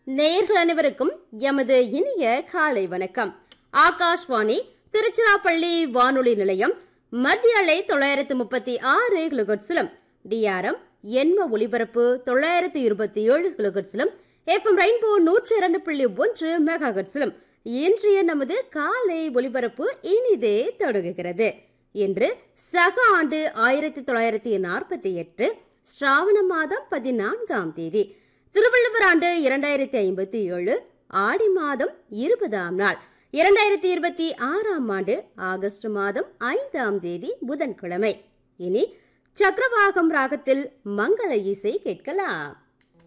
நேயர்கள் அனைவருக்கும் எமது இனிய காலை வணக்கம் ஆகாஷ்வாணி திருச்சிராப்பள்ளி வானொலி நிலையம் மத்திய அலை தொள்ளாயிரத்து முப்பத்தி ஆறு கிலோகட்ஸிலும் டிஆர்எம் எண்ம ஒலிபரப்பு தொள்ளாயிரத்து இருபத்தி ஏழு கிலோகட்ஸிலும் எஃப்எம் ரெயின்போ நூற்றி இரண்டு புள்ளி ஒன்று மெகாகட்ஸிலும் இன்றைய நமது காலை ஒலிபரப்பு இனிதே தொடங்குகிறது இன்று சக ஆண்டு ஆயிரத்தி தொள்ளாயிரத்தி நாற்பத்தி எட்டு ஸ்ராவண மாதம் பதினான்காம் தேதி திருவள்ளுவர் ஆண்டு இரண்டாயிரத்தி ஐம்பத்தி ஏழு ஆடி மாதம் இருபதாம் நாள் இரண்டாயிரத்தி இருபத்தி ஆறாம் ஆண்டு ஆகஸ்ட் மாதம் ஐந்தாம் தேதி புதன்கிழமை இனி சக்கரவாகம் ராகத்தில் மங்கள இசை கேட்கலாம்